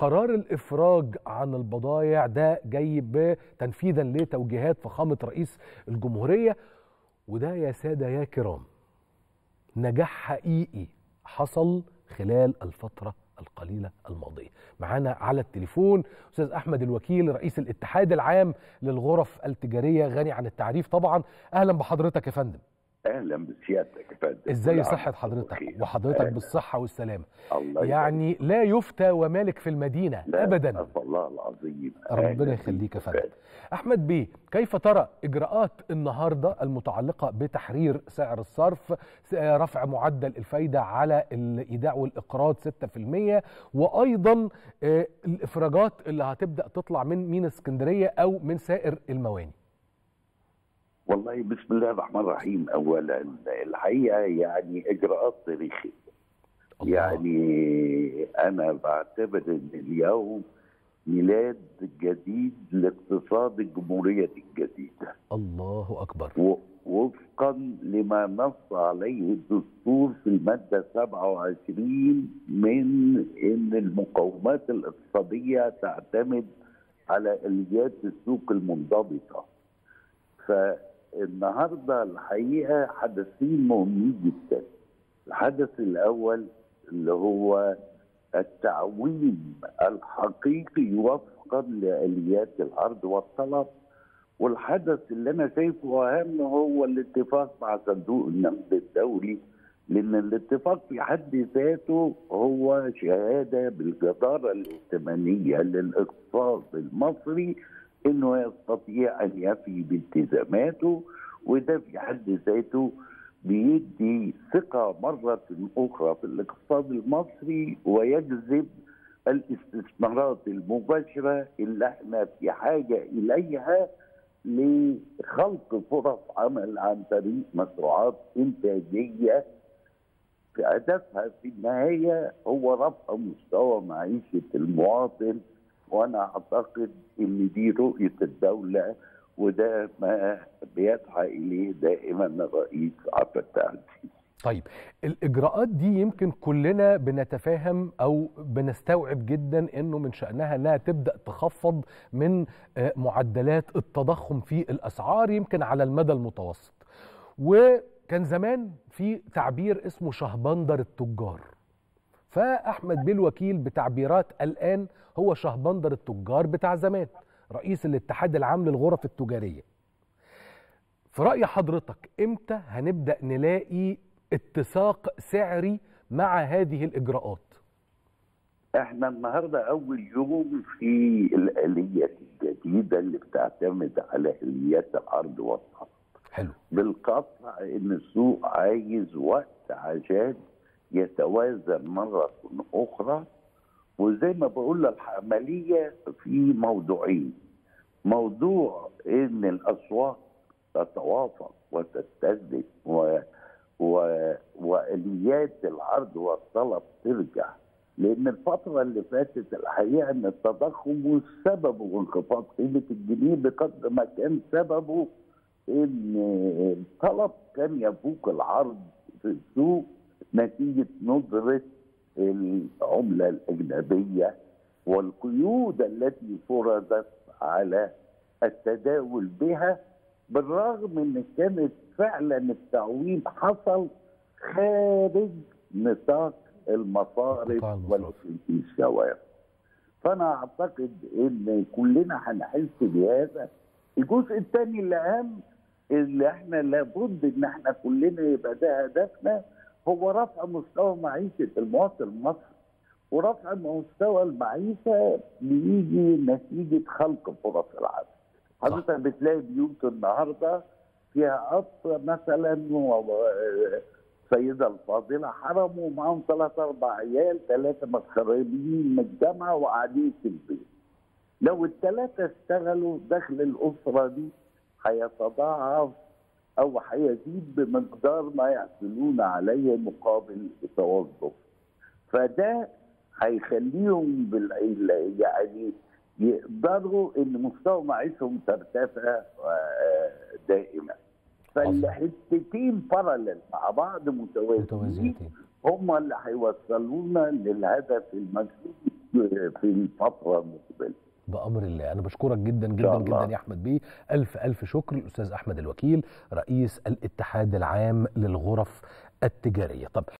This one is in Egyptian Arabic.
قرار الافراج عن البضائع ده جاي بتنفيذا لتوجيهات فخامه رئيس الجمهوريه وده يا ساده يا كرام نجاح حقيقي حصل خلال الفتره القليله الماضيه. معانا على التليفون استاذ احمد الوكيل رئيس الاتحاد العام للغرف التجاريه غني عن التعريف طبعا اهلا بحضرتك يا فندم. اهلا بسيادتك يا فندم ازاي صحه حضرتك وحضرتك أهلا. بالصحه والسلامه الله يعني لا يفتى ومالك في المدينه لا ابدا الله العظيم ربنا أهلا يخليك يا بيك فندم احمد بيه كيف ترى اجراءات النهارده المتعلقه بتحرير سعر الصرف س- رفع معدل الفايده على الايداع والاقراض 6% وايضا آه، الافراجات اللي هتبدا تطلع من مينا اسكندريه او من سائر المواني والله بسم الله الرحمن الرحيم اولا الحقيقه يعني اجراءات تاريخيه الله. يعني انا بعتبر ان اليوم ميلاد جديد لاقتصاد الجمهوريه الجديده الله اكبر و- وفقا لما نص عليه الدستور في المادة 27 من أن المقومات الاقتصادية تعتمد على آليات السوق المنضبطة فالنهاردة الحقيقة حدثين مهمين جدا الحدث الأول اللي هو التعويم الحقيقي وفقا لآليات العرض والطلب والحدث اللي انا شايفه اهم هو الاتفاق مع صندوق النقد الدولي لان الاتفاق في حد ذاته هو شهاده بالجداره الائتمانيه للاقتصاد المصري انه يستطيع ان يفي بالتزاماته وده في حد ذاته بيدي ثقه مره اخرى في الاقتصاد المصري ويجذب الاستثمارات المباشره اللي احنا في حاجه اليها لخلق فرص عمل عن طريق مشروعات انتاجيه في هدفها في النهايه هو رفع مستوى معيشه المواطن وانا اعتقد ان دي رؤيه الدوله وده ما بيسعى اليه دائما الرئيس عبد الفتاح السيسي طيب الاجراءات دي يمكن كلنا بنتفاهم او بنستوعب جدا انه من شانها انها تبدا تخفض من آه، معدلات التضخم في الاسعار يمكن على المدى المتوسط وكان زمان في تعبير اسمه شهبندر التجار فاحمد بيه الوكيل بتعبيرات الان هو شهبندر التجار بتاع زمان رئيس الاتحاد العام للغرف التجاريه في رأي حضرتك امتى هنبدأ نلاقي اتساق سعري مع هذه الإجراءات؟ احنا النهارده اول يوم في الاليه الجديده اللي بتعتمد على اليات العرض والطلب حلو بالقطع ان السوق عايز وقت عشان يتوازن مرة أخرى وزي ما بقول العملية في موضوعين موضوع إن الأسواق تتوافق وتتزن و... و... وآليات العرض والطلب ترجع لأن الفترة اللي فاتت الحقيقة إن التضخم مش سببه انخفاض قيمة الجنيه بقدر ما كان سببه ان الطلب كان يفوق العرض في السوق نتيجه ندره العمله الاجنبيه والقيود التي فرضت على التداول بها بالرغم ان كانت فعلا التعويم حصل خارج نطاق المصارف قطاع المصارف. والشوارع فانا اعتقد ان كلنا هنحس بهذا الجزء الثاني اللي اهم اللي احنا لابد ان احنا كلنا يبقى ده هدفنا هو رفع مستوى معيشه المواطن المصري ورفع مستوى المعيشه بيجي نتيجه خلق فرص العمل. حضرتك بتلاقي بيوت النهارده فيها قصر مثلا السيده الفاضله حرموا معاهم ثلاث اربع عيال ثلاثه متخرجين من الجامعه وقاعدين في البيت. لو الثلاثه اشتغلوا دخل الاسره دي هيتضاعف او هيزيد بمقدار ما يحصلون عليه مقابل التوظف فده هيخليهم بال يعني يقدروا ان مستوى معيشهم ترتفع آه، دائما فالحتتين بارلل مع بعض متوازيين متوازيتين هم اللي هيوصلونا للهدف المكتوب في الفتره المقبله بامر الله انا بشكرك جدا جدا شاء الله. جدا يا احمد بيه الف الف شكر الاستاذ احمد الوكيل رئيس الاتحاد العام للغرف التجاريه طب